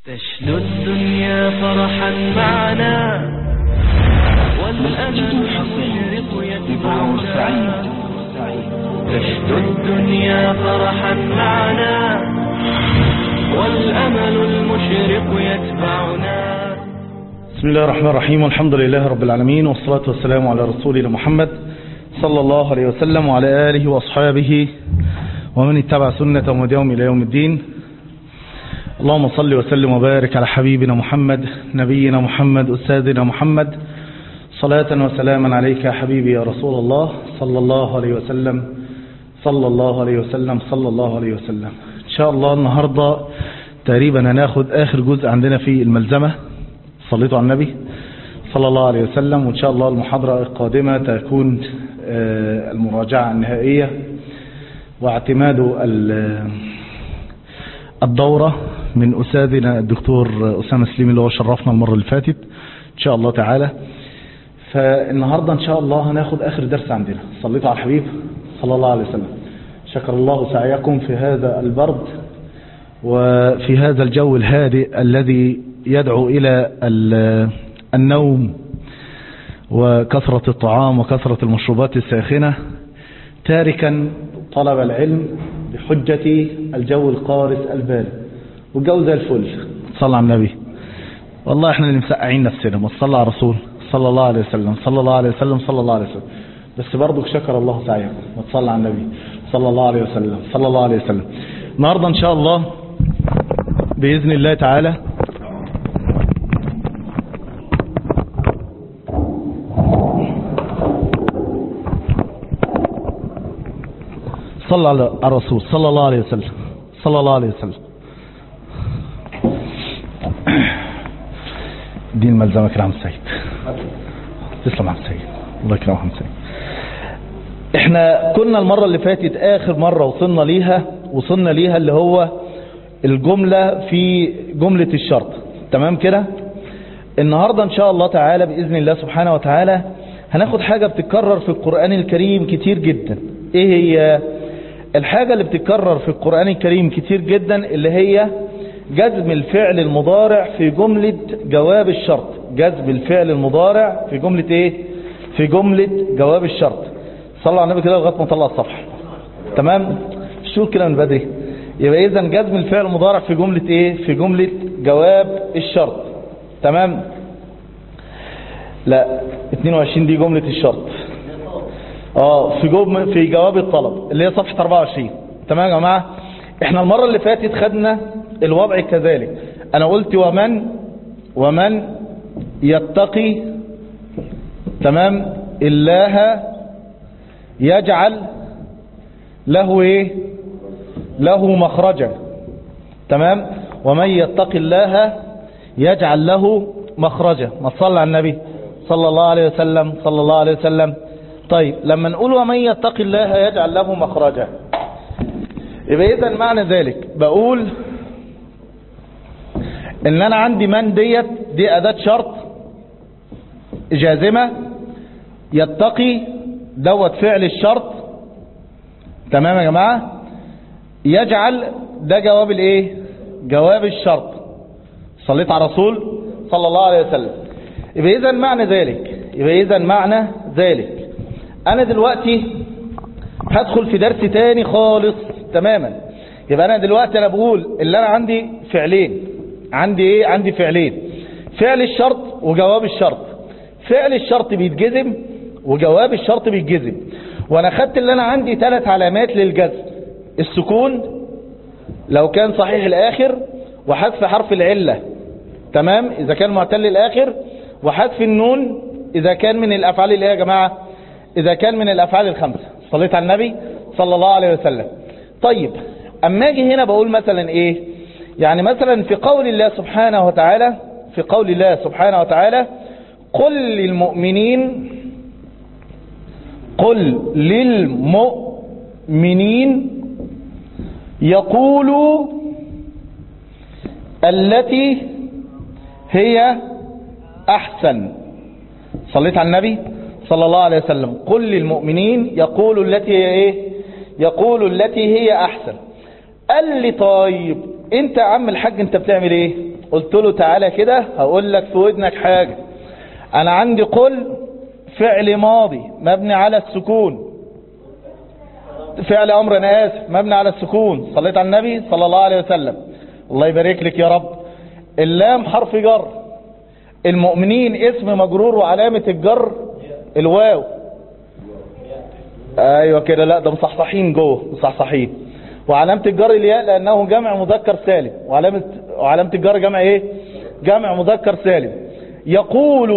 تشلو الدنيا فرحا معنا والأمل المشرق يتبعنا تشلو الدنيا فرحا معنا والأمل المشرق يتبعنا بسم الله الرحمن الرحيم والحمد لله رب العالمين والصلاة والسلام على رسولنا محمد صلى الله عليه وسلم وعلى آله وأصحابه ومن اتبع سنة ومديهم إلى يوم الدين اللهم صل وسلم وبارك على حبيبنا محمد نبينا محمد أستاذنا محمد صلاة وسلاما عليك يا حبيبي يا رسول الله صلى الله عليه وسلم صلى الله عليه وسلم صلى الله عليه وسلم إن شاء الله النهاردة تقريبا هناخد آخر جزء عندنا في الملزمة صليتوا على النبي صلى الله عليه وسلم وإن شاء الله المحاضرة القادمة تكون المراجعة النهائية واعتماد الدورة من أستاذنا الدكتور أسامة سليم اللي هو شرفنا المرة اللي فاتت إن شاء الله تعالى فالنهاردة إن شاء الله هناخد آخر درس عندنا صليتوا على الحبيب صلى الله عليه وسلم شكر الله سعيكم في هذا البرد وفي هذا الجو الهادئ الذي يدعو إلى النوم وكثرة الطعام وكثرة المشروبات الساخنة تاركا طلب العلم بحجة الجو القارس البارد والجو زي الفل صلى على النبي والله احنا اللي مسقعين نفسنا ما تصلى على رسول صلى الله عليه وسلم صلى الله عليه وسلم صلى الله عليه وسلم بس برضك شكر الله سعيكم ما تصلى على النبي صلى الله عليه وسلم صلى الله عليه وسلم النهارده ان شاء الله بإذن الله تعالى صلى على الرسول صلى الله عليه وسلم صلى الله عليه وسلم دين ملزمك يا عم سيد تسلم عم سيد الله يكرمك عم سيد احنا كنا المرة اللي فاتت اخر مرة وصلنا ليها وصلنا ليها اللي هو الجملة في جملة الشرط تمام كده النهاردة ان شاء الله تعالى بإذن الله سبحانه وتعالى هناخد حاجة بتتكرر في القرآن الكريم كتير جدا ايه هي الحاجة اللي بتتكرر في القرآن الكريم كتير جدا اللي هي جزم الفعل المضارع في جملة جواب الشرط جزم الفعل المضارع في جملة ايه في جملة جواب الشرط صلى على النبي كده لغايه ما نطلع الصفحة تمام شو كده من بدري يبقى اذا جزم الفعل المضارع في جملة ايه في جملة جواب الشرط تمام لا 22 دي جملة الشرط اه في جواب في جواب الطلب اللي هي صفحة 24 تمام يا جماعة احنا المرة اللي فاتت خدنا الوضع كذلك انا قلت ومن ومن يتقي تمام الله يجعل له ايه له مخرجا تمام ومن يتقي الله يجعل له مخرجا ما تصلى على النبي صلى الله عليه وسلم صلى الله عليه وسلم طيب لما نقول ومن يتقي الله يجعل له مخرجا يبقى اذا معنى ذلك بقول ان انا عندي من ديت دي اداة شرط جازمة يتقي دوت فعل الشرط تمام يا جماعة يجعل ده جواب الايه جواب الشرط صليت على رسول صلى الله عليه وسلم يبقى اذا معنى ذلك يبقى اذا معنى ذلك انا دلوقتي هدخل في درس تاني خالص تماما يبقى انا دلوقتي انا بقول اللي انا عندي فعلين عندي ايه عندي فعلين فعل الشرط وجواب الشرط فعل الشرط بيتجزم وجواب الشرط بيتجزم وانا خدت اللي انا عندي ثلاث علامات للجزم السكون لو كان صحيح الاخر وحذف حرف العلة تمام اذا كان معتل الاخر وحذف النون اذا كان من الافعال اللي هي يا جماعة اذا كان من الافعال الخمسة صليت على النبي صلى الله عليه وسلم طيب اما اجي هنا بقول مثلا ايه يعني مثلا في قول الله سبحانه وتعالى في قول الله سبحانه وتعالى قل للمؤمنين قل للمؤمنين يقولوا التي هي أحسن صليت على النبي صلى الله عليه وسلم قل للمؤمنين يقولوا التي هي إيه يقول التي هي أحسن قال لي طيب انت يا عم الحاج انت بتعمل ايه قلت له تعالى كده هقول لك في ودنك حاجة انا عندي قل فعل ماضي مبني على السكون فعل امر انا اسف مبني على السكون صليت على النبي صلى الله عليه وسلم الله يبارك لك يا رب اللام حرف جر المؤمنين اسم مجرور وعلامة الجر الواو ايوه كده لا ده مصحصحين جوه مصحصحين وعلامة الجر الياء لانه جمع مذكر سالم وعلامة وعلامة الجر جمع ايه جمع مذكر سالم يقول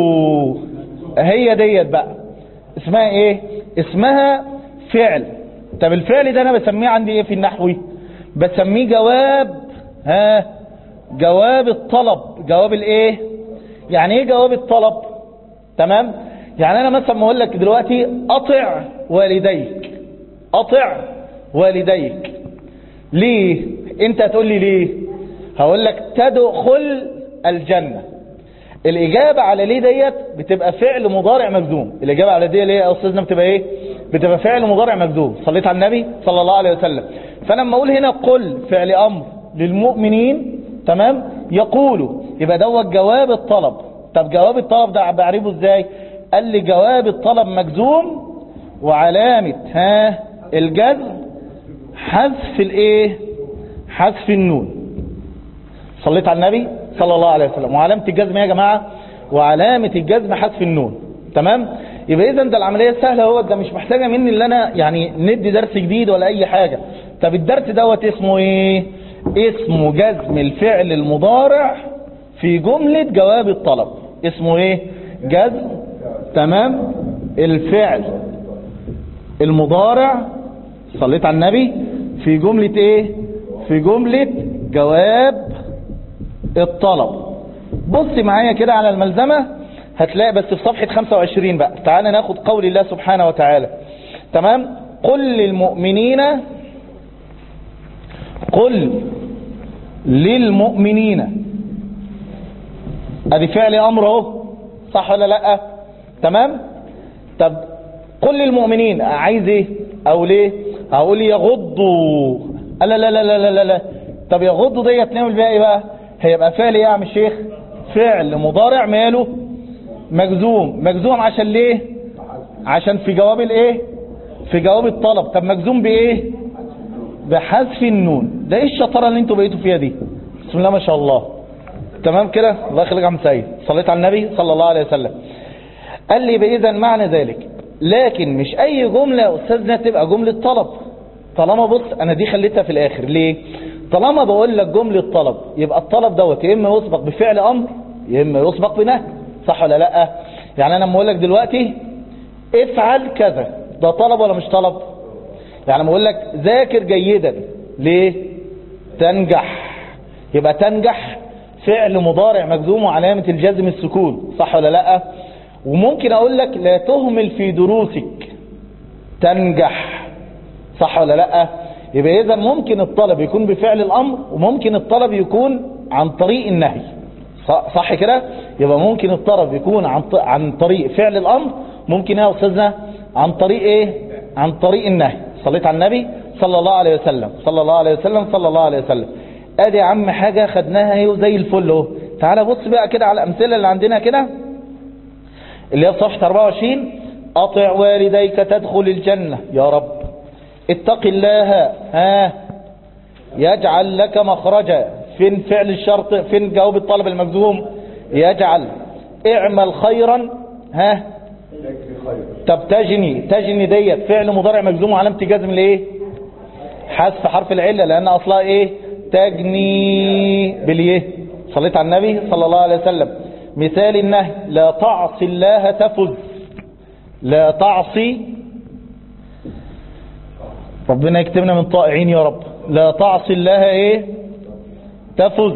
هي ديت بقى اسمها ايه اسمها فعل طب الفعل ده انا بسميه عندي ايه في النحوي بسميه جواب ها جواب الطلب جواب الايه يعني ايه جواب الطلب تمام يعني انا مثلا اقول لك دلوقتي اطع والديك اطع والديك ليه انت هتقول لي ليه هقول لك تدخل الجنة الاجابة على ليه ديت بتبقى فعل مضارع مجزوم الاجابة على دي ليه يا استاذنا بتبقى ايه بتبقى فعل مضارع مجزوم صليت على النبي صلى الله عليه وسلم فلما اقول هنا قل فعل امر للمؤمنين تمام يقولوا يبقى دوت جواب الطلب طب جواب الطلب ده بعرفه ازاي قال لي جواب الطلب مجزوم وعلامة ها الجزم حذف الايه حذف النون صليت على النبي صلى الله عليه وسلم وعلامة الجزم يا جماعة وعلامة الجزم حذف النون تمام يبقى اذا ده العملية سهلة هو ده مش محتاجة مني اللي انا يعني ندي درس جديد ولا اي حاجة طب الدرس دوت اسمه ايه اسمه جزم الفعل المضارع في جملة جواب الطلب اسمه ايه جزم تمام الفعل المضارع صليت على النبي في جملة ايه في جملة جواب الطلب بص معايا كده على الملزمة هتلاقي بس في صفحة 25 بقى تعالى ناخد قول الله سبحانه وتعالى تمام قل للمؤمنين قل للمؤمنين ادي فعل امر اهو صح ولا لا تمام طب قل للمؤمنين عايز ايه او ليه هقول يغضوا لا لا لا لا لا لا, لا. طب يغضوا ديت نعمل بيها ايه بقى هيبقى فعل ايه يا عم الشيخ فعل مضارع ماله مجزوم مجزوم عشان ليه عشان في جواب الايه في جواب الطلب طب مجزوم بايه بحذف النون ده ايه الشطاره اللي انتوا بقيتوا فيها دي بسم الله ما شاء الله تمام كده الله يخليك يا عم سيد صليت على النبي صلى الله عليه وسلم قال لي باذا معنى ذلك لكن مش اي جمله يا استاذنا تبقى جمله طلب طالما بص انا دي خليتها في الاخر ليه طالما بقول لك جمله طلب يبقى الطلب دوت يا اما يسبق بفعل امر يا اما يسبق بنهي صح ولا لا يعني انا لما اقول لك دلوقتي افعل كذا ده طلب ولا مش طلب يعني لما اقول لك ذاكر جيدا ليه تنجح يبقى تنجح فعل مضارع مجزوم وعلامة الجزم السكون صح ولا لا وممكن اقول لك لا تهمل في دروسك تنجح صح ولا لا يبقى اذا ممكن الطلب يكون بفعل الامر وممكن الطلب يكون عن طريق النهي صح كده يبقى ممكن الطلب يكون عن عن طريق فعل الامر ممكن يا استاذنا عن طريق ايه عن طريق النهي صليت على النبي صلى الله عليه وسلم صلى الله عليه وسلم صلى الله عليه وسلم ادي يا عم حاجه خدناها اهي وزي الفل اهو تعالى بص بقى كده على الامثله اللي عندنا كده اللي هي في صفحه 24 اطع والديك تدخل الجنه يا رب اتق الله ها يجعل لك مخرجا فين فعل الشرط فين جواب الطلب المجزوم يجعل اعمل خيرا ها طب تجني تجني ديت فعل مضارع مجزوم وعلامه جزم لايه حذف حرف العله لان اصلها ايه تجني باليه صليت على النبي صلى الله عليه وسلم مثال النهي لا تعصي الله تفز لا تعصي ربنا يكتبنا من طائعين يا رب لا تعصي الله ايه تفز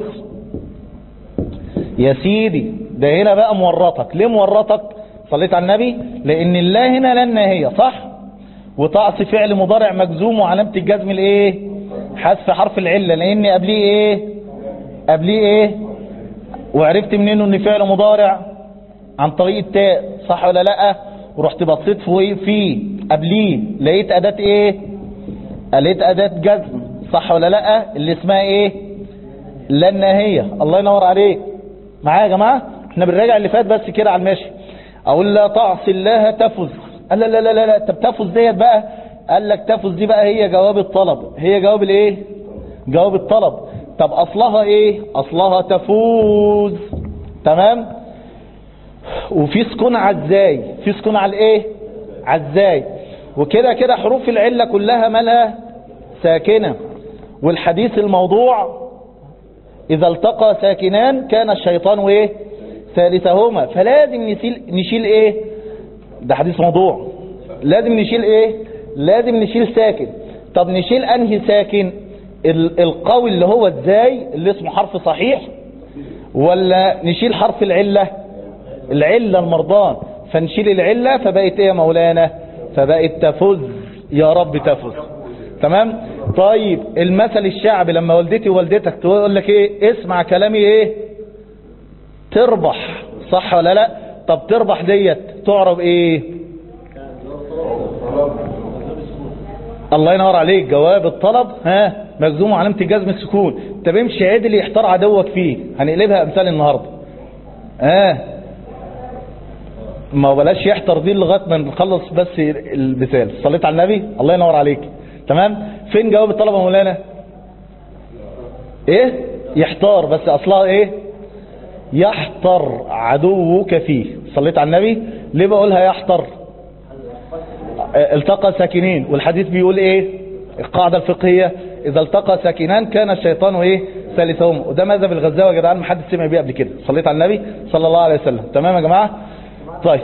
يا سيدي ده هنا بقى مورطك ليه مورطك صليت على النبي لان الله هنا لن هي صح وتعصي فعل مضارع مجزوم وعلامة الجزم الايه حذف حرف العلة لان قبليه ايه قبليه ايه وعرفت منين ان فعل مضارع عن طريق التاء صح ولا لا ورحت بصيت في فيه قبليه لقيت اداة ايه لقيت اداة جزم صح ولا لا اللي اسمها ايه لا الناهية الله ينور عليك معايا يا جماعة احنا بنراجع اللي فات بس كده على الماشي اقول لا تعصي الله تفز قال لا لا لا لا, لا. طب تفز ديت بقى قال لك تفز دي بقى هي جواب الطلب هي جواب الايه جواب الطلب طب اصلها ايه اصلها تفوز تمام وفي سكون على الزاي في سكون على الايه على الزاي وكده كده حروف العلة كلها مالها ساكنة والحديث الموضوع إذا التقى ساكنان كان الشيطان وإيه ثالثهما فلازم نشيل, نشيل إيه ده حديث موضوع لازم نشيل إيه لازم نشيل ساكن طب نشيل أنهي ساكن ال- القوي اللي هو ازاي اللي اسمه حرف صحيح ولا نشيل حرف العلة العلة المرضان فنشيل العلة فبقت ايه يا مولانا فبقت تفز يا رب تفز تمام طيب المثل الشعبي لما والدتي ووالدتك تقول لك ايه اسمع كلامي ايه تربح صح ولا لا طب تربح ديت تعرب ايه الله ينور عليك جواب الطلب ها مجزوم علامة جزم السكون طب امشي عدل يحتار عدوك فيه هنقلبها امثال النهارده ها ما بلاش يحتر دي لغايه ما نخلص بس المثال صليت على النبي الله ينور عليك تمام فين جواب الطلب يا مولانا ايه يحتار بس اصلها ايه يحتر عدوك فيه صليت على النبي ليه بقولها يحتر التقى ساكنين والحديث بيقول ايه القاعدة الفقهية اذا التقى ساكنان كان الشيطان ايه ثالثهم وده ماذا بالغزاوة يا جدعان ما حد سمع بيه قبل كده صليت على النبي صلى الله عليه وسلم تمام يا جماعة طيب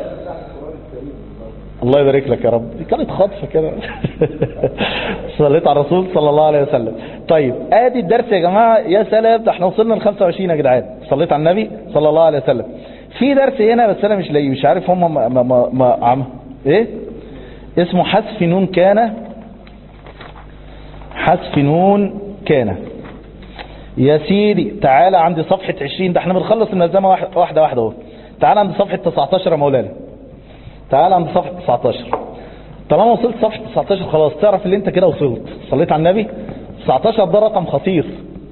الله يبارك لك يا رب دي كانت خطفة كده صليت على الرسول صلى الله عليه وسلم طيب ادي الدرس يا جماعة يا سلام ده احنا وصلنا ل 25 يا جدعان صليت على النبي صلى الله عليه وسلم في درس هنا بس انا مش لاقيه مش عارف هم ما ما ما, ما عم ايه اسمه حذف نون كان حذف نون كان يا سيدي تعالى عند صفحة 20 ده احنا بنخلص الملزمة واحدة واحدة واحدة اهو تعالى عند صفحة 19 يا مولانا تعالى عند صفحة 19 طالما وصلت صفحة 19 خلاص تعرف اللي انت كده وصلت صليت على النبي 19 ده رقم خطير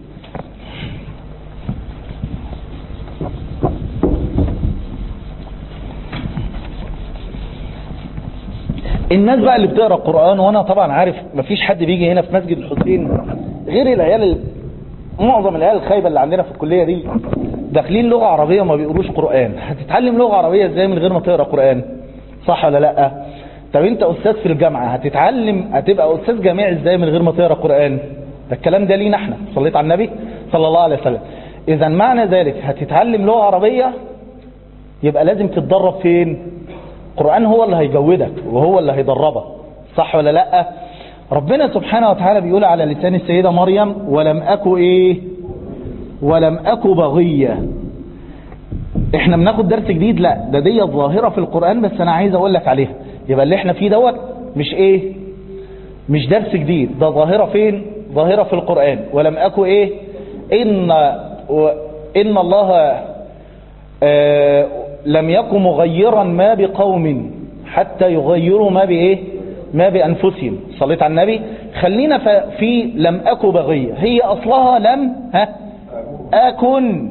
الناس بقى اللي بتقرا قرآن وانا طبعا عارف مفيش حد بيجي هنا في مسجد الحسين غير العيال ال- معظم العيال الخايبه اللي عندنا في الكليه دي داخلين لغه عربيه وما بيقروش قرآن هتتعلم لغه عربيه ازاي من غير ما تقرا قرآن صح ولا لا طب انت استاذ في الجامعه هتتعلم هتبقى استاذ جامعي ازاي من غير ما تقرا قرآن ده الكلام ده لينا احنا صليت على النبي صلى الله عليه وسلم اذا معنى ذلك هتتعلم لغه عربيه يبقى لازم تتدرب فين القرآن هو اللي هيجودك وهو اللي هيدربك صح ولا لا ربنا سبحانه وتعالى بيقول على لسان السيدة مريم ولم أكو ايه ولم أكو بغية احنا بناخد درس جديد لا ده دي ظاهرة في القرآن بس انا عايز اقول لك عليها يبقى اللي احنا فيه دوت مش ايه مش درس جديد ده ظاهرة فين ظاهرة في القرآن ولم أكو ايه ان و ان الله آه لم يكن مغيرا ما بقوم حتى يغيروا ما بايه ما بانفسهم صليت على النبي خلينا ف- في لم اكن بغيه هي اصلها لم ها اكن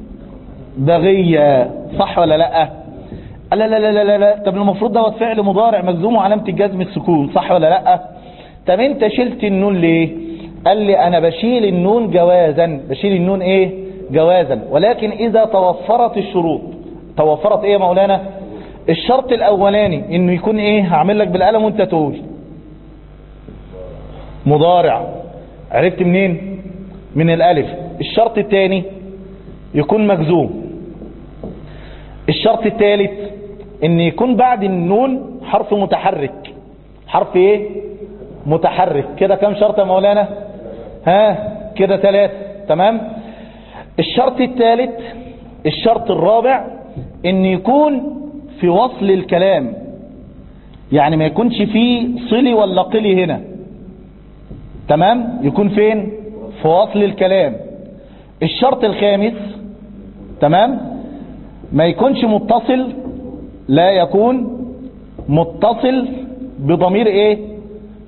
بغيه صح ولا لا لا لا لا لا لا, لا. طب المفروض دوت فعل مضارع مجزوم وعلامه الجزم السكون صح ولا لا طب انت شلت النون ليه قال لي انا بشيل النون جوازا بشيل النون ايه جوازا ولكن اذا توفرت الشروط توفرت ايه يا مولانا الشرط الاولاني انه يكون ايه هعمل لك بالقلم وانت تقول مضارع عرفت منين من الالف الشرط الثاني يكون مجزوم الشرط الثالث ان يكون بعد النون حرف متحرك حرف ايه متحرك كده كم شرط يا مولانا ها كده ثلاثة تمام الشرط الثالث الشرط الرابع ان يكون في وصل الكلام يعني ما يكونش فيه صلي ولا قلي هنا تمام يكون فين في وصل الكلام الشرط الخامس تمام ما يكونش متصل لا يكون متصل بضمير ايه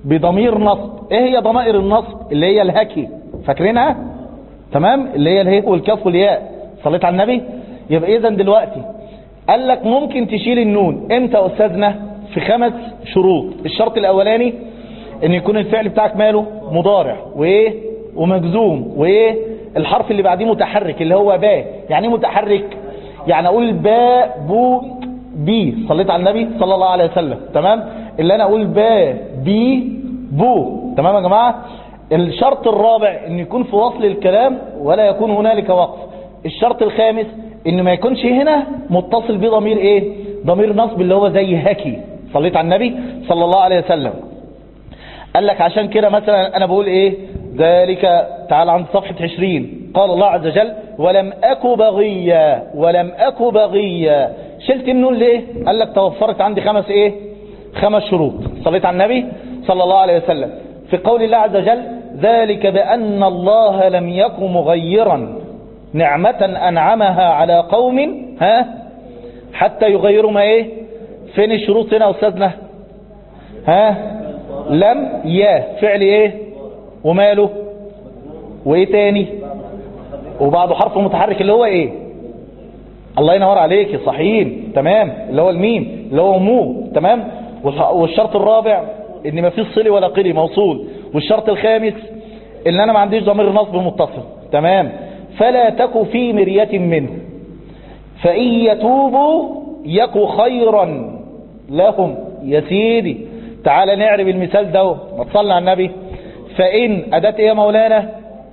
بضمير نصب ايه هي ضمائر النصب اللي هي الهكي فاكرينها تمام اللي هي الهي والكاف والياء صليت على النبي يبقى اذا دلوقتي قال لك ممكن تشيل النون امتى يا استاذنا في خمس شروط الشرط الاولاني ان يكون الفعل بتاعك ماله مضارع وايه ومجزوم وايه الحرف اللي بعديه متحرك اللي هو باء يعني ايه متحرك يعني اقول باء بو بي صليت على النبي صلى الله عليه وسلم تمام اللي انا اقول باء بي بو تمام يا جماعه الشرط الرابع ان يكون في وصل الكلام ولا يكون هنالك وقف الشرط الخامس ان ما يكونش هنا متصل بضمير ايه ضمير نصب اللي هو زي هكي صليت على النبي صلى الله عليه وسلم قال لك عشان كده مثلا انا بقول ايه ذلك تعال عند صفحة 20 قال الله عز وجل ولم أك بغيا ولم أك بغيا شلت النون ليه قال لك توفرت عندي خمس ايه خمس شروط صليت على النبي صلى الله عليه وسلم في قول الله عز وجل ذلك بأن الله لم يك مغيرا نعمة أنعمها على قوم ها حتى يغيروا ما ايه فين الشروط هنا يا أستاذنا ها لم يا فعل ايه وماله وايه تاني وبعده حرف متحرك اللي هو ايه الله ينور عليك صحيحين تمام اللي هو الميم اللي هو مو تمام والشرط الرابع ان ما فيش صلي ولا قلي موصول والشرط الخامس ان انا ما عنديش ضمير نصب متصل تمام فلا تك في مرية منه فإن يتوبوا يك خيرا لهم يا سيدي تعال نعرب المثال ده ما تصلي على النبي فإن أداة إيه يا مولانا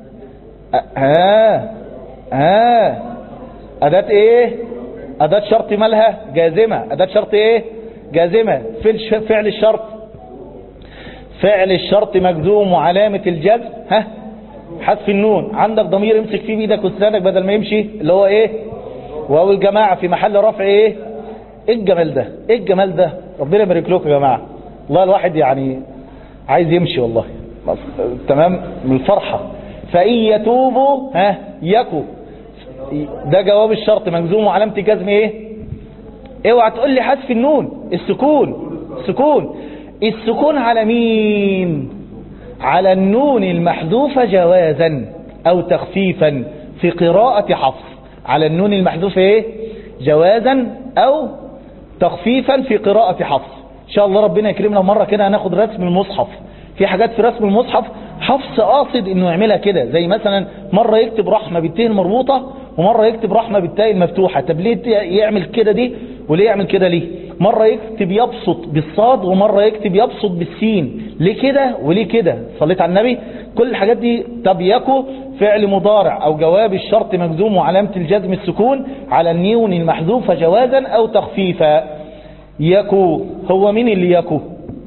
ها ها أداة إيه أداة شرط مالها جازمة أداة شرط إيه جازمة فعل فعل الشرط فعل الشرط مجزوم وعلامة الجزم ها حذف النون عندك ضمير امسك فيه بإيدك وسنانك بدل ما يمشي اللي هو إيه واو الجماعة في محل رفع إيه إيه الجمال ده إيه الجمال ده ربنا يبارك لكم يا جماعة والله الواحد يعني عايز يمشي والله تمام من الفرحة فإن يتوبوا ها يكو ده جواب الشرط مجزوم وعلامة جزم ايه اوعى تقول لي حذف النون السكون السكون السكون على مين على النون المحذوفة جوازا او تخفيفا في قراءة حفص على النون المحذوفة ايه جوازا او تخفيفا في قراءة حفص ان شاء الله ربنا يكرمنا مرة كده هناخد رسم المصحف في حاجات في رسم المصحف حفص قاصد انه يعملها كده زي مثلا مرة يكتب رحمة بالتاء المربوطة ومرة يكتب رحمة بالتاء المفتوحة طب ليه يعمل كده دي وليه يعمل كده ليه مرة يكتب يبسط بالصاد ومرة يكتب يبسط بالسين ليه كده وليه كده صليت على النبي كل الحاجات دي طب يكو فعل مضارع او جواب الشرط مجزوم وعلامة الجزم السكون على النيون المحذوفة جوازا او تخفيفا يكو هو مين اللي يكو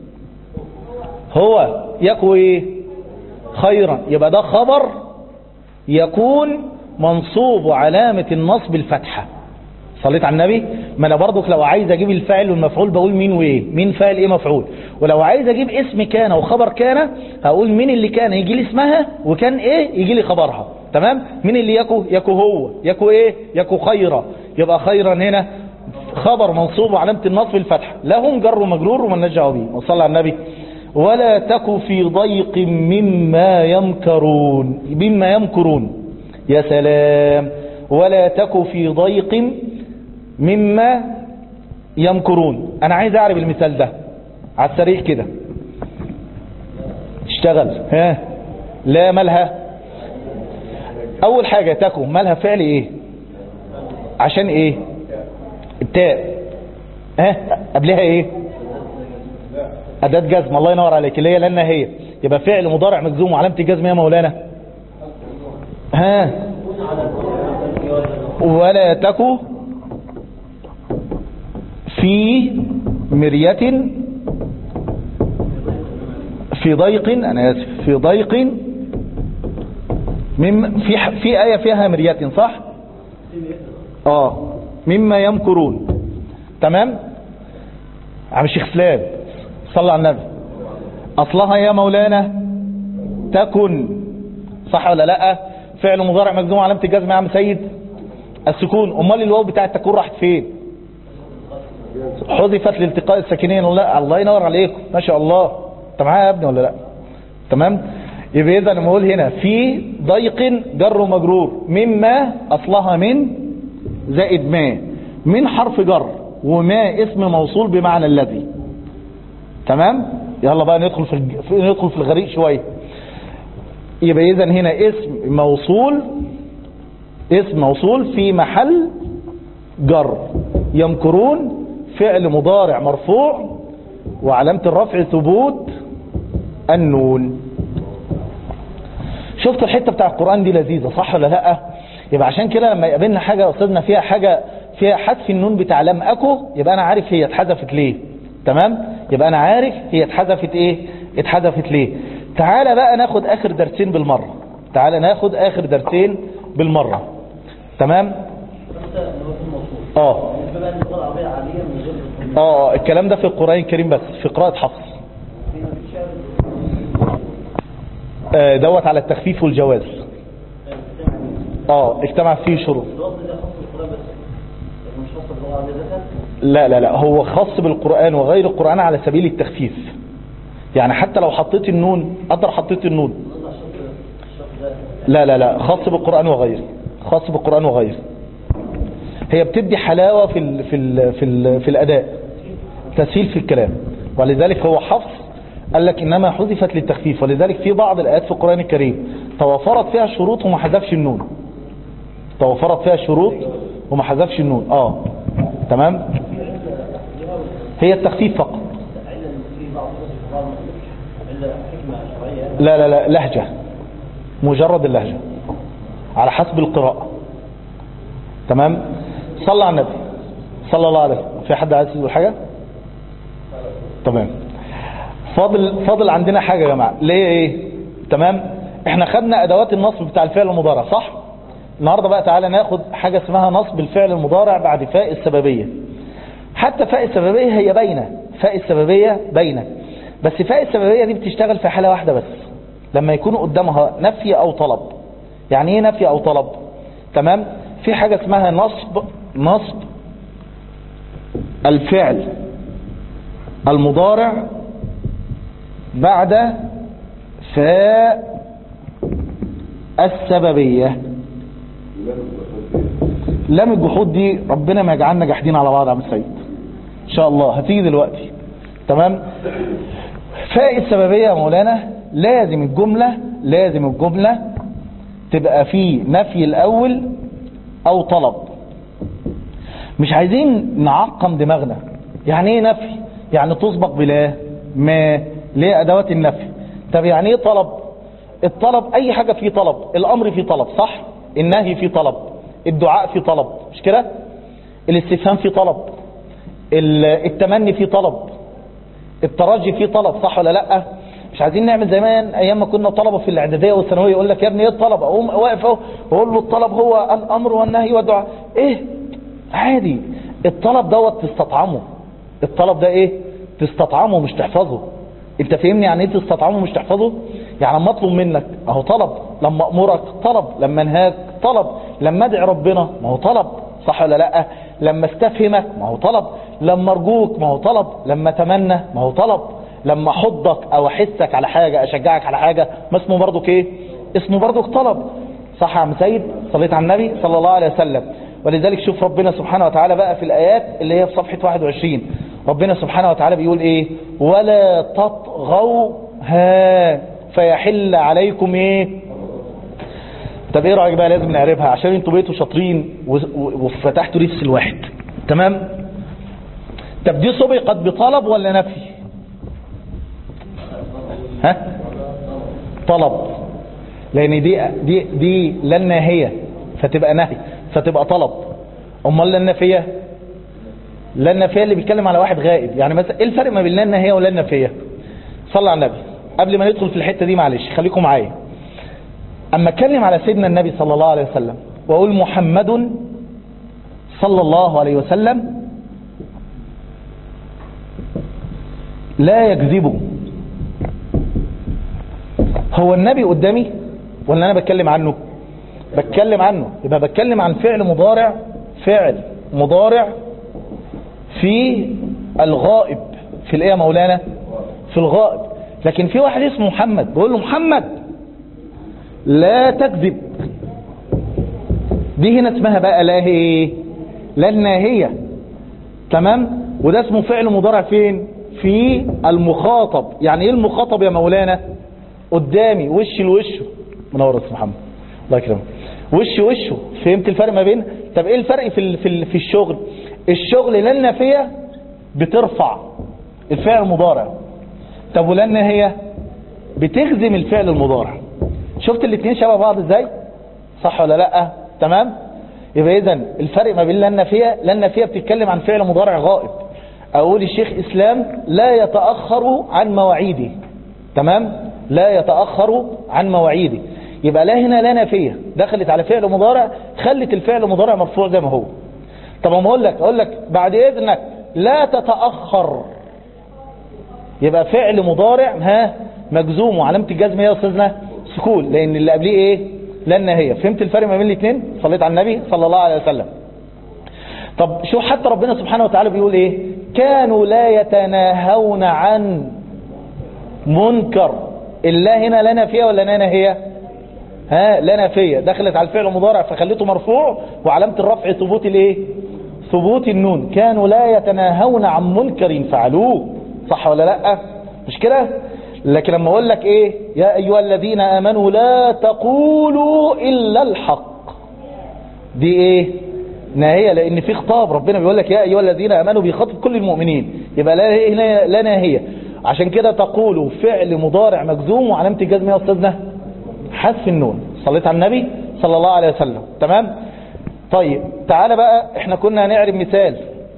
هو يكو ايه خيرا يبقى ده خبر يكون منصوب علامة النصب الفتحة صليت على النبي ما انا برضك لو عايز اجيب الفاعل والمفعول بقول مين وايه مين فاعل ايه مفعول ولو عايز اجيب اسم كان وخبر كان هقول مين اللي كان يجي لي اسمها وكان ايه يجي لي خبرها تمام مين اللي يكو يكو هو يكو ايه يكو خيرا يبقى خيرا هنا خبر منصوب وعلامة النصب الفتحة لهم جر ومجرور ومن نجعوا به وصلى على النبي ولا تك في ضيق مما يمكرون مما يمكرون يا سلام ولا تك في ضيق مما يمكرون انا عايز اعرف المثال ده على السريع كده اشتغل ها لا مالها اول حاجة تكو مالها فعل ايه عشان ايه التاء ها قبلها ايه أداة جزم الله ينور عليك اللي هي لأن هي يبقى فعل مضارع مجزوم وعلامة الجزم يا مولانا ها ولا تكو في مرية في ضيق أنا آسف في ضيق مم في في آية فيها مرية صح اه مما يمكرون تمام عم الشيخ سلام صلى على النبي اصلها يا مولانا تكن صح ولا لا فعل مضارع مجزوم علامه الجزم يا عم سيد السكون امال الواو بتاع التكون راحت فين حذفت لالتقاء الساكنين الله الله ينور عليكم ما شاء الله انت معايا يا ابني ولا لا تمام يبقى اذا لما اقول هنا في ضيق جر ومجرور مما اصلها من زائد ما من حرف جر وما اسم موصول بمعنى الذي تمام يلا بقى ندخل في الج- في- ندخل في الغريق شويه يبقى اذا هنا اسم موصول اسم موصول في محل جر يمكرون فعل مضارع مرفوع وعلامة الرفع ثبوت النون شفت الحتة بتاع القرآن دي لذيذة صح ولا لا يبقى عشان كده لما يقابلنا حاجة قصدنا فيها حاجة فيها حذف النون بتاع لم أكو يبقى أنا عارف هي اتحذفت ليه تمام يبقى أنا عارف هي اتحذفت إيه اتحذفت ليه تعالى بقى ناخد آخر درسين بالمرة تعالى ناخد آخر درسين بالمرة تمام اه اه آه، الكلام ده في القرآن الكريم بس في قراءة حفص آه، دوت على التخفيف والجواز اه اجتمع فيه شروط لا لا لا هو خاص بالقرآن وغير القرآن على سبيل التخفيف يعني حتى لو حطيت النون قدر حطيت النون لا لا لا خاص بالقرآن وغيره خاص بالقرآن وغيره هي بتدي حلاوة في ال في ال في, ال في الأداء تسهيل في الكلام ولذلك هو حفص قال لك إنما حذفت للتخفيف ولذلك في بعض الآيات في القرآن الكريم توفرت فيها شروط وما حذفش النون توفرت فيها شروط وما حذفش النون اه تمام هي التخفيف فقط لا لا لا لهجة مجرد اللهجة على حسب القراءة تمام صلى على النبي صلى الله عليه وسلم في حد عايز يقول حاجة تمام فاضل فاضل عندنا حاجة يا جماعة ليه ايه تمام احنا خدنا ادوات النصب بتاع الفعل المضارع صح النهاردة بقى تعالى ناخد حاجة اسمها نصب الفعل المضارع بعد فاء السببية حتى فاء السببية هي باينة فاء السببية باينة بس فاء السببية دي بتشتغل في حالة واحدة بس لما يكون قدامها نفي او طلب يعني ايه نفي او طلب تمام في حاجة اسمها نصب نصب الفعل المضارع بعد فاء السببية لام الجحود دي ربنا ما يجعلنا جاحدين على بعض يا عم سيد ان شاء الله هتيجي دلوقتي تمام فاء السببية يا مولانا لازم الجملة لازم الجملة تبقى في نفي الاول او طلب مش عايزين نعقم دماغنا يعني ايه نفي يعني تسبق بلا ما ليه ادوات النفي طب يعني ايه طلب الطلب اي حاجة فيه طلب الامر فيه طلب صح النهي فيه طلب الدعاء فيه طلب مش كده الاستفهام فيه طلب ال- التمني فيه طلب الترجي فيه طلب صح ولا لا مش عايزين نعمل زمان ايام ما كنا طلبه في الاعداديه والثانويه يقول لك يا ابني ايه الطلب اقوم واقف اهو واقول له الطلب هو الامر والنهي والدعاء ايه عادي الطلب دوت تستطعمه الطلب ده ايه تستطعمه مش تحفظه انت فاهمني يعني ايه تستطعمه مش تحفظه يعني لما اطلب منك اهو طلب لما امرك طلب لما انهاك طلب لما ادعي ربنا ما هو طلب صح ولا لا لما استفهمك ما هو طلب لما ارجوك ما هو طلب لما اتمنى ما هو طلب لما احضك او احسك على حاجة اشجعك على حاجة ما اسمه برضك ايه اسمه برضك طلب صح يا عم سيد صليت على النبي صلى الله عليه وسلم ولذلك شوف ربنا سبحانه وتعالى بقى في الآيات اللي هي في صفحة 21 ربنا سبحانه وتعالى بيقول ايه ولا تطغوا ها فيحل عليكم ايه طب ايه رأيك بقى لازم نعرفها عشان انتوا بقيتوا شاطرين و- و- وفتحتوا نفس الواحد تمام طب دي سبقت بطلب ولا نفي ها طلب لان دي دي دي لا الناهيه فتبقى نهي فتبقى طلب امال لا النافيه لا النافيه اللي بيتكلم على واحد غائب يعني مثلا ايه الفرق ما بين لا الناهيه ولا النافيه صلى على النبي قبل ما ندخل في الحته دي معلش خليكم معايا اما اتكلم على سيدنا النبي صلى الله عليه وسلم واقول محمد صلى الله عليه وسلم لا يكذبه هو النبي قدامي ولا انا بتكلم عنه بتكلم عنه يبقى بتكلم عن فعل مضارع فعل مضارع في الغائب في الايه يا مولانا في الغائب لكن في واحد اسمه محمد بقول له محمد لا تكذب دي هنا اسمها بقى لا ايه لا الناهية تمام وده اسمه فعل مضارع فين في المخاطب يعني ايه المخاطب يا مولانا قدامي وش لوشه منور يا أستاذ محمد الله يكرمك وش وشه فهمت الفرق ما بين طب ايه الفرق في ال- في ال- في الشغل الشغل لا النافيه بترفع الفعل المضارع طب ولا الناهيه بتخدم الفعل المضارع شفت الاثنين شبه بعض ازاي صح ولا لا تمام يبقى اذا الفرق ما بين لا النافيه لا النافيه بتتكلم عن فعل مضارع غائب اقول الشيخ اسلام لا يتاخر عن مواعيده تمام لا يتاخر عن مواعيده يبقى لا هنا لا نافيه دخلت على فعل مضارع خلت الفعل مضارع مرفوع زي ما هو طب اما اقول لك اقول لك بعد اذنك لا تتاخر يبقى فعل مضارع ها مجزوم وعلامه الجزم هي يا استاذنا سكون لان اللي قبليه ايه لا النهيه فهمت الفرق ما بين الاثنين صليت على النبي صلى الله عليه وسلم طب شو حتى ربنا سبحانه وتعالى بيقول ايه كانوا لا يتناهون عن منكر الله هنا لا نافيه ولا لا ناهيه ها لا نافيه دخلت على الفعل المضارع فخليته مرفوع وعلامه الرفع ثبوت الايه ثبوت النون كانوا لا يتناهون عن منكر فعلوه صح ولا لا مش كده لكن لما اقول لك ايه يا ايها الذين امنوا لا تقولوا الا الحق دي ايه ناهيه لان في خطاب ربنا بيقول لك يا ايها الذين امنوا بيخاطب كل المؤمنين يبقى لا هنا لا ناهيه عشان كده تقولوا فعل مضارع مجزوم وعلامه الجزم يا استاذنا حذف النون صليت على النبي صلى الله عليه وسلم تمام طيب تعالى بقى احنا كنا هنعرف مثال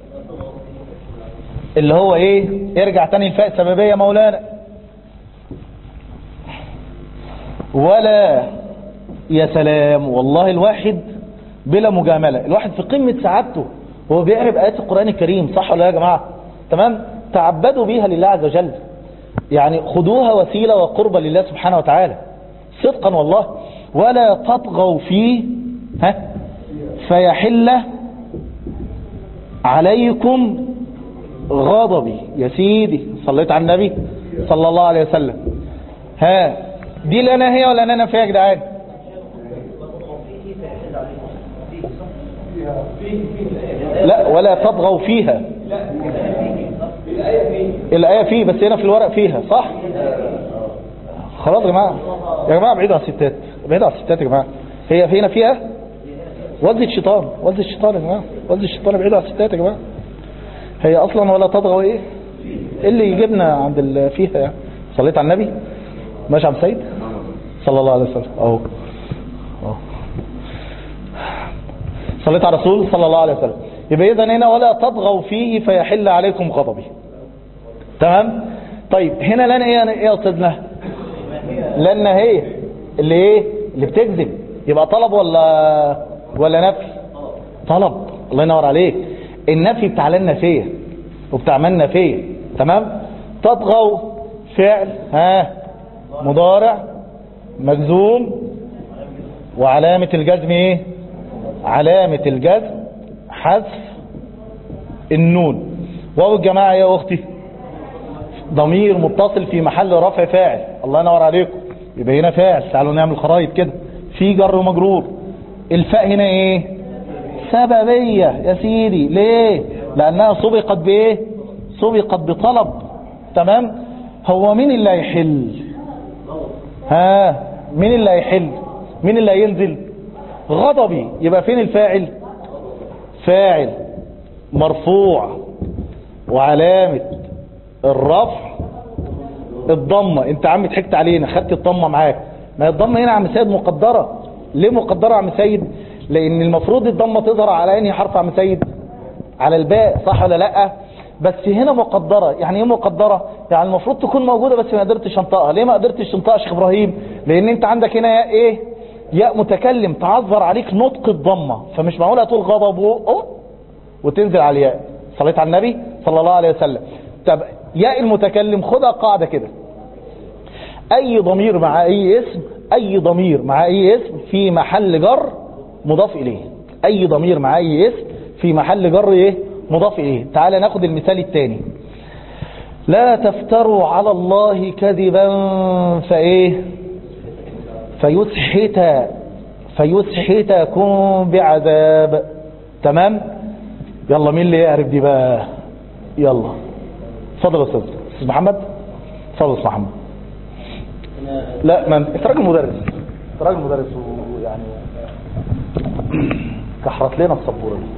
اللي هو ايه ارجع تاني الفاء السببية يا مولانا ولا يا سلام والله الواحد بلا مجاملة الواحد في قمة سعادته وهو بيعرف آيات القرآن الكريم صح ولا لا يا جماعة تمام تعبدوا بيها لله عز وجل يعني خدوها وسيلة وقربة لله سبحانه وتعالى صدقا والله ولا تطغوا فيه ها فيحل عليكم غضبي يا سيدي صليت على النبي صلى الله عليه وسلم ها دي لا ناهية ولا انا فيها يا جدعان لا ولا تطغوا فيها الآية فيه بس هنا في الورق فيها صح خلاص يا جماعة يا جماعة بعيدوا عن الستات بعيدوا عن الستات يا جماعة هي هنا فيها وزة شيطان وزة الشيطان يا جماعة وزة الشيطان بعيدوا عن الستات يا جماعة هي اصلا ولا تطغوا ايه إيه اللي يجيبنا عند ال- فيها يعني صليت على النبي ماشي عم سيد صلى الله عليه وسلم اهو اهو صليت على الرسول صلى الله عليه وسلم يبقى اذا هنا ولا تطغوا فيه فيحل عليكم غضبي تمام طيب هنا لن ايه ايه يا استاذنا لن هي اللي ايه اللي بتكذب يبقى طلب ولا ولا نفي طلب الله ينور عليك النفي بتاع لن نفيه وبتاع من نفيه تمام تطغوا فعل ها مضارع مجزوم وعلامة الجزم ايه علامة الجزم حذف النون واو الجماعة يا اختي ضمير متصل في محل رفع فاعل الله ينور عليكم يبقى هنا فاعل تعالوا نعمل خرايط كده في جر ومجرور الفاء هنا ايه سببية يا سيدي ليه لانها سبقت بايه سبقت بطلب تمام هو مين اللي هيحل ها مين اللي هيحل مين اللي هينزل غضبي يبقى فين الفاعل فاعل مرفوع وعلامة الرفع الضمة انت عم ضحكت علينا خدت الضمة معاك ما هي الضمة هنا عم سيد مقدرة ليه مقدرة عم سيد لان المفروض الضمة تظهر على انهي حرف عم سيد على الباء صح ولا لا بس هنا مقدرة يعني ايه مقدرة يعني المفروض تكون موجودة بس ما قدرتش انطقها ليه ما قدرتش تنطقها شيخ ابراهيم لان انت عندك هنا ياء ايه ياء متكلم تعذر عليك نطق الضمة فمش معقول هتقول غضبه وتنزل على الياء صليت على النبي صلى الله عليه وسلم طب ياء المتكلم خدها قاعدة كده اي ضمير مع اي اسم اي ضمير مع اي اسم في محل جر مضاف اليه اي ضمير مع اي اسم في محل جر ايه مضاف اليه تعال ناخد المثال الثاني لا تفتروا على الله كذبا فايه فيسحت فيسحتكم بعذاب تمام يلا مين اللي يعرف دي بقى يلا اتفضل يا استاذ استاذ محمد اتفضل يا استاذ محمد لا ما انت راجل مدرس انت راجل مدرس ويعني كحرت لنا السبوره دي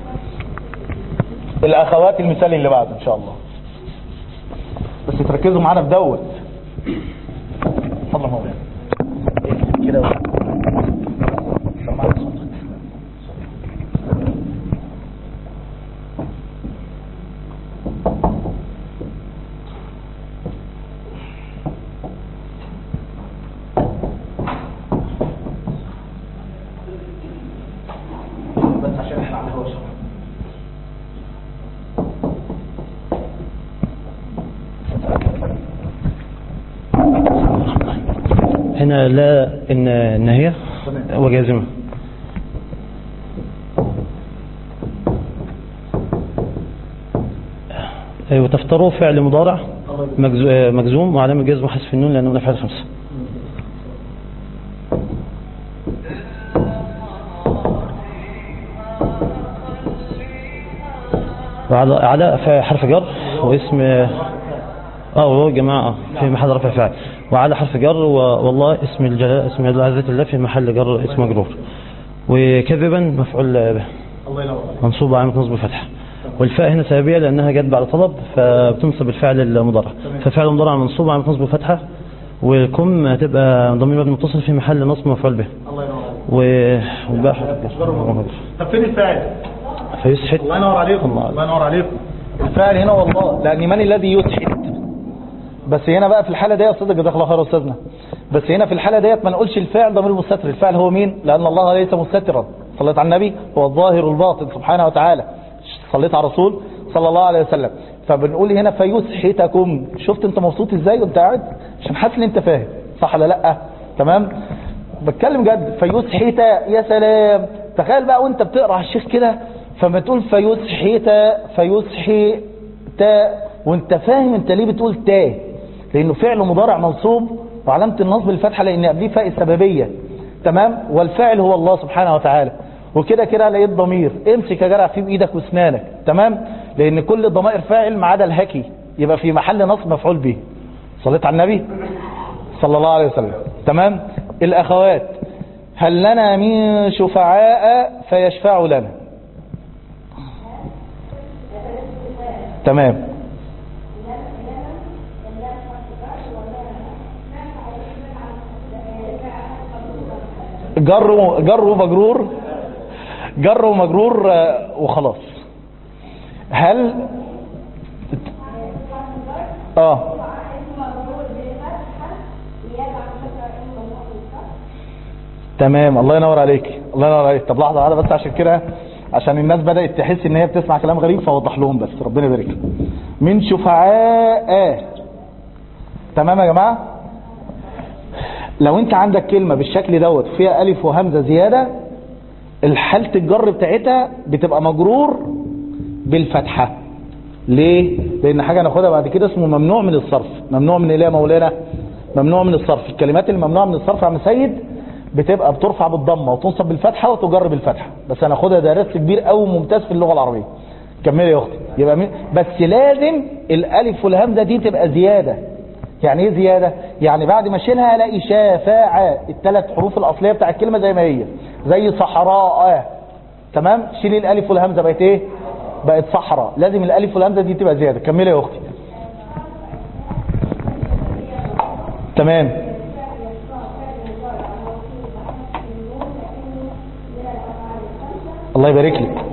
الاخوات المثال اللي بعده ان شاء الله بس تركزوا معانا في دوت اتفضل يا مولانا كده سمعت صوتك بس عشان احنا على الهوا شوية. هنا لا إن النهية تمام. وجازمة أيوة تفتروا فعل مضارع مجز- آه، مجزوم وعلامة جزم حذف النون لأنه من الأفعال الخمسة وعلى على ف- حرف جر واسم اه وهو جماعة اه في محل رفع فاعل وعلى حرف جر و- والله اسم الجلال اسم عزة الله في محل جر اسم مجرور وكذبا مفعول به الله ينور منصوب علامة نصب فتح والفاء هنا سببية لأنها جت بعد طلب فبتنصب الفعل المضارع ففعل المضارع منصوب علامة نصب فتحة والكم هتبقى ضمير مبني متصل في محل نصب مفعول به الله ينور و- والباء حرف جر طب فين الفاعل فيسحت الله ينور عليكم الله. الله ينور عليكم الفاعل هنا والله لان من الذي يسحت بس هنا بقى في الحاله دي يا استاذ جزاك الله خير يا استاذنا بس هنا في الحاله ديت ما نقولش الفاعل ضمير مستتر الفاعل هو مين لان الله ليس مستترا صليت على النبي هو الظاهر الباطن سبحانه وتعالى صليت على الرسول صلى الله عليه وسلم فبنقول هنا فيسحتكم شفت انت مبسوط ازاي وانت قاعد عشان حاسس ان انت فاهم صح ولا لا تمام بتكلم جد فيسحت يا سلام تخيل بقى وانت بتقرا على الشيخ كده فما تقول فيسحت فيسحت وانت فاهم انت ليه بتقول تا لانه فعل مضارع منصوب وعلامه النصب الفتحه لان قبليه فاء السببيه تمام والفاعل هو الله سبحانه وتعالى وكده كده لقيت ضمير امسك يا جدع فيه بايدك واسنانك تمام لان كل الضمائر فاعل ما عدا الهكي يبقى في محل نصب مفعول به صليت على النبي صلى الله عليه وسلم تمام الأخوات هل لنا من شفعاء فيشفعوا لنا تمام جر و- جر ومجرور جر ومجرور آه، وخلاص هل اه تمام الله ينور عليك الله ينور عليك طب لحظه واحده بس عشان كده عشان الناس بدات تحس ان هي بتسمع كلام غريب فوضح لهم بس ربنا يبارك لك. من شفعاء تمام يا جماعه لو انت عندك كلمه بالشكل دوت فيها الف وهمزه زياده الحاله الجر بتاعتها بتبقى مجرور بالفتحه ليه لان حاجه ناخدها بعد كده اسمه ممنوع من الصرف ممنوع من ايه يا مولانا ممنوع من الصرف الكلمات الممنوعه من الصرف يا عم سيد بتبقى بترفع بالضمه وتنصب بالفتحه وتجر بالفتحه بس هناخدها ده درس كبير قوي ممتاز في اللغه العربيه كملي يا اختي يبقى مين؟ بس لازم الالف والهمزه دي تبقى زياده يعني ايه زياده يعني بعد ما اشيلها الاقي شافاعة الثلاث حروف الاصليه بتاع الكلمه زي ما هي زي صحراء تمام شيلي الالف والهمزه بقت ايه بقت صحراء لازم الالف والهمزه دي تبقى زياده كملي يا اختي تمام الله يبارك لك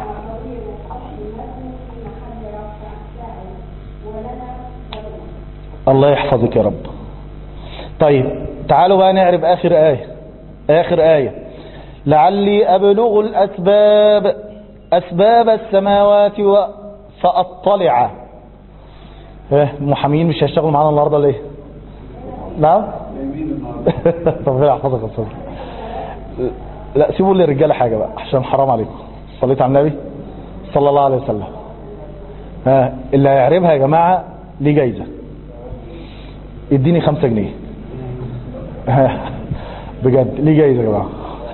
الله يحفظك يا رب طيب تعالوا بقى نعرف آخر آية آخر آية لعلي أبلغ الأسباب أسباب السماوات و... فأطلع إيه المحامين مش هيشتغلوا معانا النهارده ليه نعم ربنا يحفظك يا استاذ لا سيبوا للرجاله حاجه بقى عشان حرام عليكم صليت على النبي صلى الله عليه وسلم ها اللي هيعربها يا جماعه ليه جايزة اديني خمسة جنيه ها بجد ليه جايزة يا جماعة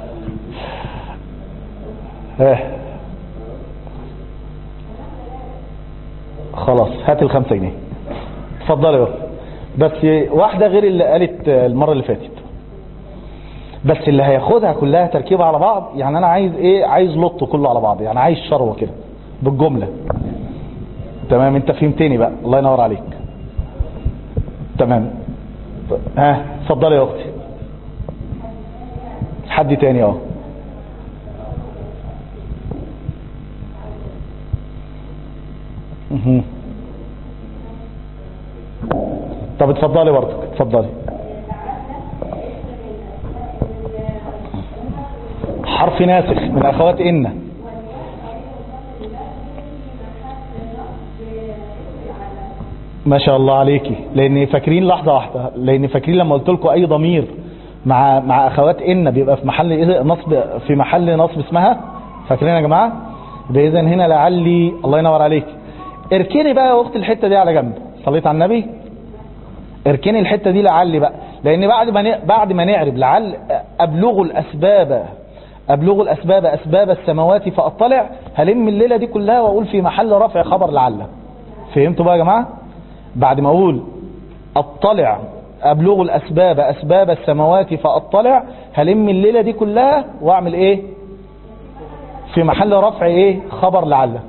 ها خلاص هات الخمسة جنيه اتفضلي يا أخت. بس واحدة غير اللي قالت المرة اللي فاتت بس اللي هياخدها كلها تركيبة على بعض يعني انا عايز ايه عايز لطه كله على بعض يعني عايز شروة كده بالجملة تمام انت فهمتني بقى الله ينور عليك تمام ها اتفضلي يا اختي حد تاني اهو مهم. طب اتفضلي برضك اتفضلي حرف ناسخ من اخوات ان ما شاء الله عليكي لان فاكرين لحظه واحده لان فاكرين لما قلت لكم اي ضمير مع مع اخوات ان بيبقى في محل إيه نصب في محل نصب اسمها فاكرين يا جماعه يبقى اذا هنا لعلي الله ينور عليك اركني بقى يا اخت الحته دي على جنب صليت على النبي اركني الحته دي لعلي بقى لان بعد ما ن- بعد ما نعرب لعل ابلغوا الاسباب ابلغوا الاسباب اسباب السماوات فاطلع هلم الليله دي كلها واقول في محل رفع خبر لعل فهمتوا بقى يا جماعه بعد ما اقول اطلع ابلغ الاسباب اسباب السماوات فاطلع هلم الليله دي كلها واعمل ايه في محل رفع ايه خبر لعل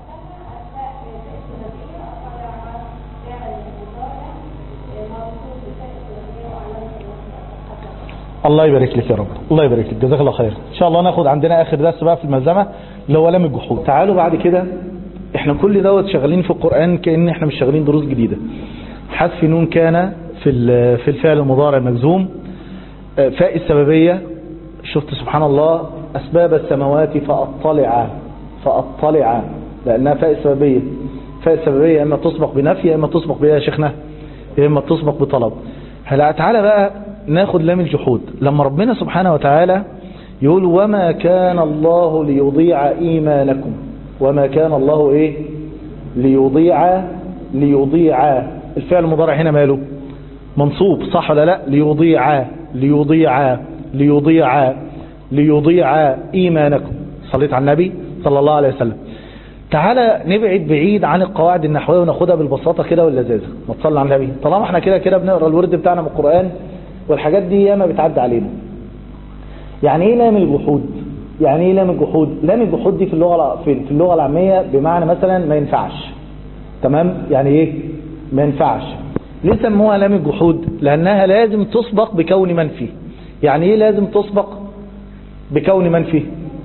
الله يبارك لك يا رب الله يبارك لك جزاك الله خير ان شاء الله ناخد عندنا اخر درس بقى في الملزمه اللي هو لام الجحود تعالوا بعد كده احنا كل دوت شغالين في القران كان احنا مش شغالين دروس جديده حذف نون كان في ال- في الفعل المضارع مجزوم آه، فاء السببيه شفت سبحان الله اسباب السماوات فاطلع فاطلع لانها فاء السببيه فاء السببيه اما تسبق بنفي يا اما تسبق بايه يا شيخنا يا اما تسبق بطلب هلا تعالى بقى ناخد لام الجحود لما ربنا سبحانه وتعالى يقول وما كان الله ليضيع ايمانكم وما كان الله ايه ليضيع ليضيع الفعل المضارع هنا ماله منصوب صح ولا لا ليضيع ليضيع ليضيع ليضيع ايمانكم صليت على النبي صلى الله عليه وسلم تعالى نبعد بعيد عن القواعد النحويه وناخدها بالبساطه كده واللذاذه ما تصلي على النبي طالما احنا كده كده بنقرا الورد بتاعنا من القران والحاجات دي ياما بتعدي علينا يعني ايه لام الجحود يعني ايه لام الجحود لام الجحود دي في اللغه الع- في في اللغه العاميه بمعنى مثلا ما ينفعش تمام يعني ايه ما ينفعش ليه سموها لام الجحود لانها لازم تسبق بكون منفي يعني ايه لازم تسبق بكون منفي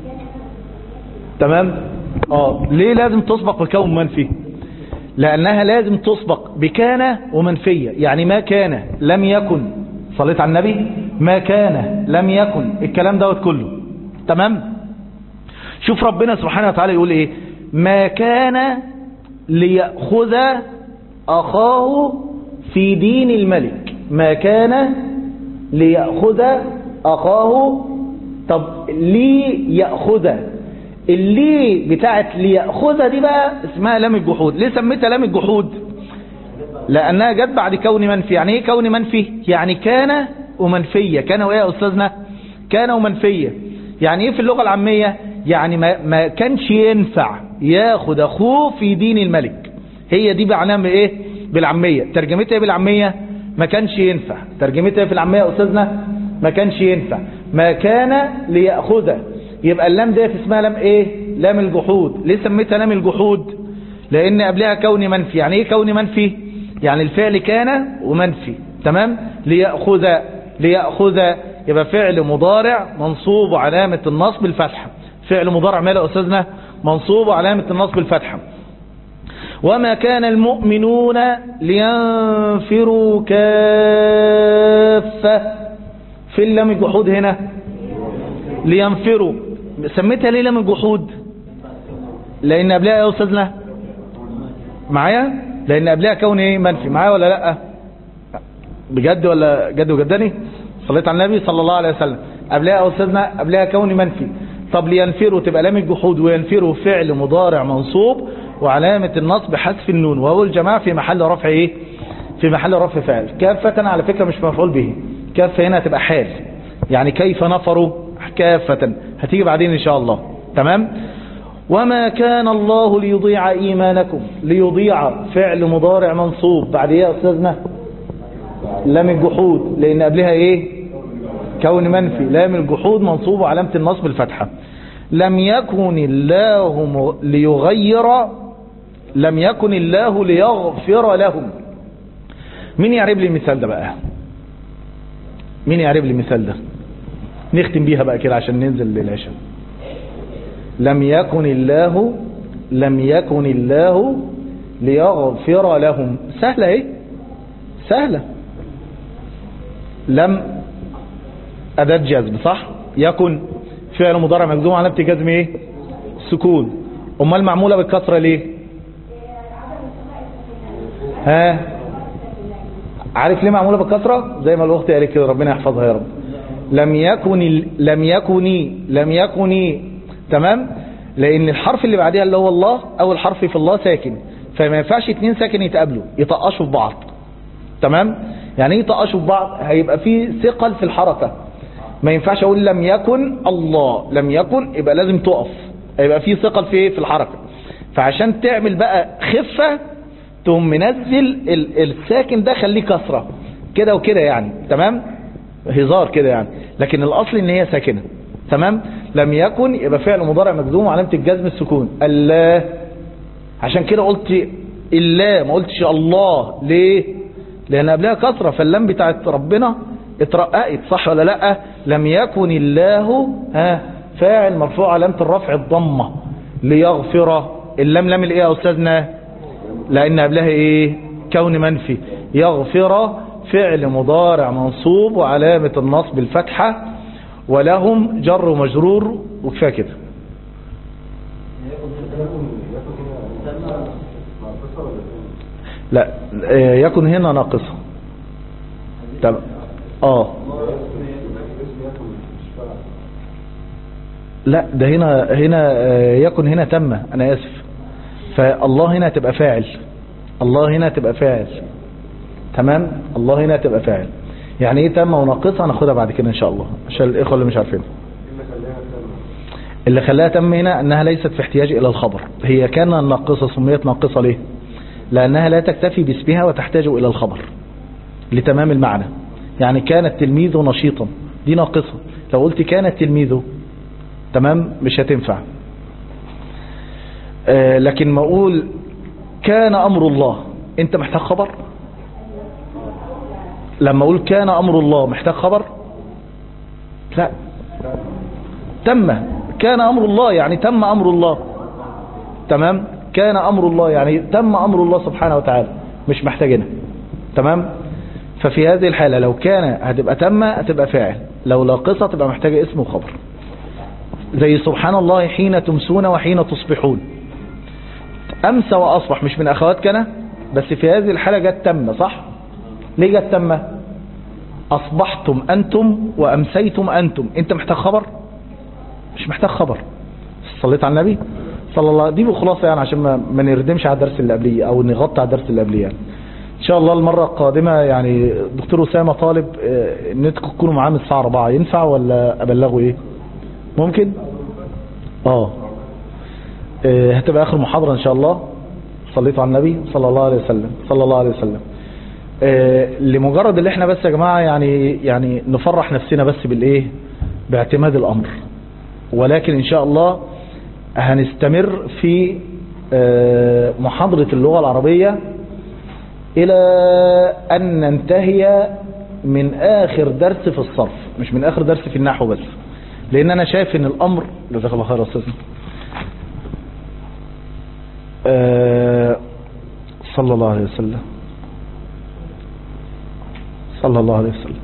تمام اه ليه لازم تسبق بكون منفي لانها لازم تسبق بكان ومنفيه يعني ما كان لم يكن صليت على النبي ما كان لم يكن الكلام دوت كله تمام شوف ربنا سبحانه وتعالى يقول ايه ما كان ليأخذ أخاه في دين الملك ما كان ليأخذ أخاه طب ليه يأخذ اللي بتاعت ليأخذ دي بقى اسمها لام الجحود ليه سميتها لام الجحود لأنها جت بعد كون منفي يعني ايه كون منفي يعني كان ومنفية كان وايه يا أستاذنا كان ومنفية يعني ايه في اللغة العامية يعني ما, ما كانش ينفع ياخد أخوه في دين الملك هي دي معناها ايه بالعامية ترجمتها ايه بالعامية ما كانش ينفع ترجمتها في العامية يا أستاذنا ما كانش ينفع ما كان ليأخذه يبقى اللام ديت اسمها لام ايه لام الجحود ليه سميتها لام الجحود لان قبلها كون منفي يعني ايه كون منفي يعني الفعل كان ومنفي تمام ليأخذ ليأخذ يبقى فعل مضارع منصوب علامة النصب الفتحة فعل مضارع ماله يا أستاذنا منصوب علامة النصب الفتحة وما كان المؤمنون لينفروا كافة في اللام الجحود هنا لينفروا سميتها ليه لام الجحود لان قبلها يا استاذنا معايا لان قبلها كون ايه منفي معايا ولا لا بجد ولا جد وجدني صليت على النبي صلى الله عليه وسلم قبلها يا استاذنا قبلها كون منفي طب لينفروا تبقى لام الجحود وينفروا فعل مضارع منصوب وعلامة النصب حذف النون وهو الجماعة في محل رفع ايه في محل رفع فاعل كافة على فكرة مش مفعول به كافة هنا هتبقى حال يعني كيف نفروا كافة هتيجي بعدين ان شاء الله تمام وما كان الله ليضيع ايمانكم ليضيع فعل مضارع منصوب بعد ايه يا استاذنا لام الجحود لان قبلها ايه كون منفي لام الجحود منصوب وعلامة النصب الفتحة لم يكن الله م- ليغير لم يكن الله ليغفر لهم مين يعرف لي المثال ده بقى مين يعرف لي المثال ده نختم بيها بقى كده عشان ننزل للعشاء لم يكن الله لم يكن الله ليغفر لهم سهلة ايه سهلة لم أداة جزم صح يكن فعل مضارع مجزوم علامة جزم ايه سكون امال معمولة بالكسرة ليه ها عارف ليه معمولة بالكسرة زي ما الوقت قال كده ربنا يحفظها يا رب لم يكن ال- لم يكن لم يكن تمام لان الحرف اللي بعدها اللي هو الله اول حرف في الله ساكن فما ينفعش اتنين ساكن يتقابلوا يطقشوا في بعض تمام يعني ايه يطقشوا في بعض هيبقى في ثقل في الحركة ما ينفعش اقول لم يكن الله لم يكن يبقى لازم تقف يبقى في ثقل في ايه في الحركة فعشان تعمل بقى خفة تقوم منزل ال- الساكن ده خليه كسرة كده وكده يعني تمام هزار كده يعني لكن الاصل ان هي ساكنة تمام لم يكن يبقى فعل مضارع مجزوم وعلامة الجزم السكون الله عشان كده قلت الله ما قلتش الله ليه لان قبلها كسرة فاللام بتاعت ربنا اترققت صح ولا لا لم يكن الله ها فاعل مرفوع علامة الرفع الضمة ليغفر اللام لام الايه يا استاذنا لان قبلها ايه كون منفي يغفر فعل مضارع منصوب وعلامة النصب الفتحة ولهم جر ومجرور وكفايه كده لا آه، يكن هنا ناقصة طب اه لا ده هنا هنا آه، يكن هنا تم انا اسف فالله هنا تبقى فاعل الله هنا تبقى فاعل تمام الله هنا تبقى فاعل يعني ايه تم وناقصة هناخدها بعد كده ان شاء الله عشان الاخوه اللي مش عارفين اللي خلاها تم هنا انها ليست في احتياج الى الخبر هي كان ناقصة سميت ناقصة ليه لانها لا تكتفي باسمها وتحتاج الى الخبر لتمام المعنى يعني كان التلميذ نشيطا دي ناقصة لو قلت كان التلميذ تمام مش هتنفع آه لكن ما اقول كان امر الله انت محتاج خبر لما اقول كان امر الله محتاج خبر لا تم كان امر الله يعني تم امر الله تمام كان امر الله يعني تم امر الله سبحانه وتعالى مش محتاجنا تمام ففي هذه الحالة لو كان هتبقى تم هتبقى فاعل لو ناقصة تبقى محتاجة اسم وخبر زي سبحان الله حين تمسون وحين تصبحون أمسى وأصبح مش من أخوات كان بس في هذه الحالة جت تم صح ليه جت تم أصبحتم أنتم وأمسيتم أنتم أنت محتاج خبر مش محتاج خبر صليت على النبي صلى الله دي بخلاصة يعني عشان ما, ما نردمش على الدرس اللي قبليه أو نغطي على الدرس اللي قبليه يعني. إن شاء الله المرة القادمة يعني دكتور أسامة طالب آه، إن انتوا تكونوا معاه من الساعة 4 ينفع ولا أبلغه إيه ممكن اه آه، هتبقى آخر محاضرة إن شاء الله صليتوا على النبي صلى الله عليه وسلم صلى الله عليه وسلم آه، لمجرد اللي احنا بس يا جماعة يعني يعني نفرح نفسنا بس بالايه باعتماد الامر ولكن ان شاء الله هنستمر في آه، محاضرة اللغة العربية الى ان ننتهي من اخر درس في الصرف مش من اخر درس في النحو بس لان انا شايف ان الامر جزاك الله خير يا استاذ آه، صلى الله عليه وسلم صلى الله عليه وسلم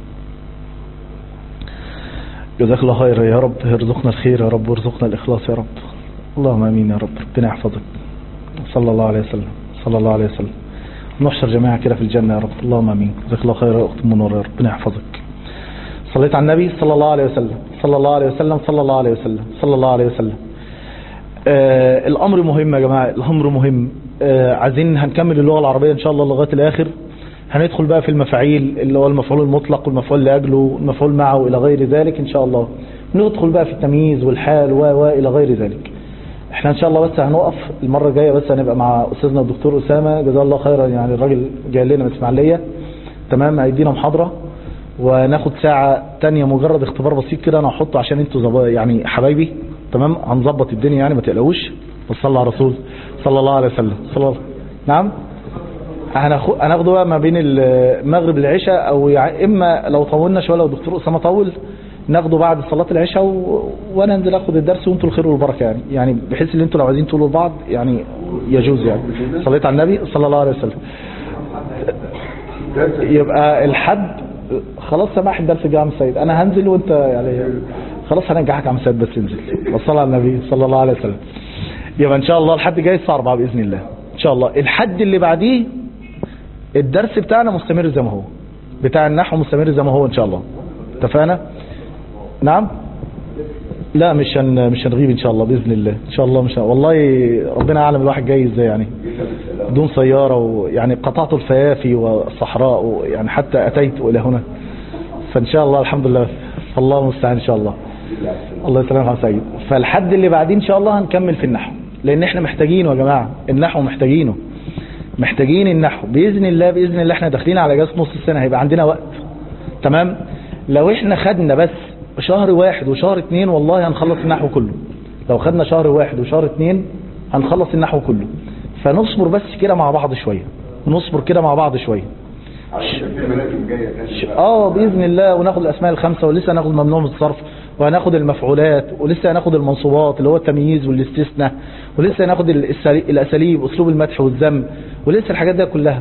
جزاك الله خير يا رب ارزقنا الخير يا رب وارزقنا الإخلاص يا رب اللهم امين يا رب ربنا يحفظك صلى الله عليه وسلم صلى الله عليه وسلم نحشر جماعة كده في الجنة يا رب اللهم امين جزاك الله خير يا اخت منور يا رب ربنا يحفظك صليت على النبي صلى الله عليه وسلم صلى الله عليه وسلم صلى الله عليه وسلم صلى الله عليه وسلم آه الامر مهم يا جماعة الامر مهم آه، عايزين هنكمل اللغة العربية ان شاء الله لغاية الاخر هندخل بقى في المفاعيل اللي هو المفعول المطلق والمفعول لاجله المفعول معه الى غير ذلك ان شاء الله ندخل بقى في التمييز والحال و و الى غير ذلك احنا ان شاء الله بس هنقف المرة الجاية بس هنبقى مع استاذنا الدكتور اسامة جزاه الله خيرا يعني الراجل جاي لنا من اسماعيلية تمام هيدينا محاضرة وناخد ساعة تانية مجرد اختبار بسيط كده انا هحطه عشان انتوا زبا- يعني حبايبي تمام هنظبط الدنيا يعني ما تقلقوش وصلى على رسول صلى الله عليه وسلم صلى الله نعم هناخد هناخده بقى ما بين المغرب العشاء او يع- اما لو طولنا شويه لو الدكتور اسامه طول ناخده بعد صلاه العشاء و... وانا انزل اخد الدرس وانتوا الخير والبركه يعني يعني بحيث ان انتوا لو عايزين تقولوا لبعض يعني يجوز يعني صليت على النبي صلى الله عليه وسلم يبقى الحد خلاص سماح الدرس جه يا عم سيد انا هنزل وانت يعني خلاص هنجحك يا عم سيد بس انزل وصلى على النبي صلى الله عليه وسلم يبقى ان شاء الله الحد جاي الساعه 4 باذن الله ان شاء الله الحد اللي بعديه الدرس بتاعنا مستمر زي ما هو بتاع النحو مستمر زي ما هو ان شاء الله اتفقنا نعم لا مش هن مش هنغيب ان شاء الله باذن الله ان شاء الله مش هن... والله ربنا اعلم الواحد جاي ازاي يعني بدون سياره ويعني قطعت الفيافي والصحراء ويعني حتى اتيت الى هنا فان شاء الله الحمد لله فالله المستعان ان شاء الله الله يسلمك يا سيد فالحد اللي بعدين ان شاء الله هنكمل في النحو لان احنا محتاجينه يا جماعه النحو محتاجينه محتاجين النحو باذن الله باذن الله احنا داخلين على جاز نص السنه هيبقى عندنا وقت تمام لو احنا خدنا بس شهر واحد وشهر اتنين والله هنخلص النحو كله لو خدنا شهر واحد وشهر اتنين هنخلص النحو كله فنصبر بس كده مع بعض شويه نصبر كده مع بعض شويه ش- اه باذن الله وناخد الاسماء الخمسه ولسه هناخد ممنوع من الصرف وهناخد المفعولات ولسه هناخد المنصوبات اللي هو التمييز والاستثناء ولسه هناخد الاساليب الاساليب اسلوب المدح والذم ولسه الحاجات دي كلها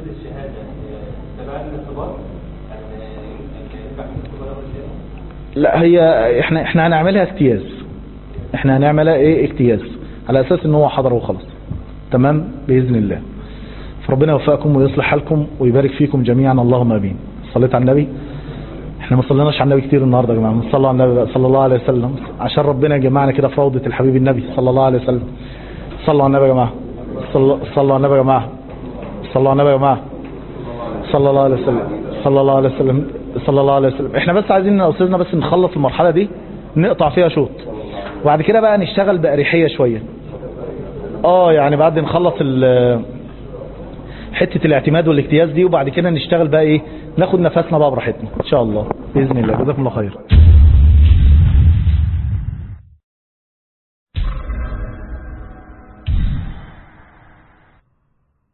لا هي احنا احنا هنعملها اجتياز احنا هنعملها ايه اجتياز على اساس ان هو حضر وخلاص تمام باذن الله فربنا يوفقكم ويصلح حالكم ويبارك فيكم جميعا اللهم امين صليت على النبي احنا ما صليناش على النبي كتير النهارده يا جماعه صلوا على النبي بقى صلى الله عليه وسلم عشان ربنا يجمعنا كده في روضه الحبيب النبي صلى الله عليه وسلم صلوا على النبي يا جماعه صلوا صلوا على النبي يا جماعه صلوا على النبي يا جماعه صلى الله عليه وسلم صلى الله عليه وسلم صلى الله عليه وسلم احنا بس عايزين يا استاذنا بس نخلص المرحله دي نقطع فيها شوط وبعد كده بقى نشتغل بأريحية شويه اه يعني بعد نخلص ال حتة الاعتماد والاجتياز دي وبعد كده نشتغل بقى ايه ناخد نفسنا بقى براحتنا ان شاء الله باذن الله جزاكم الله خير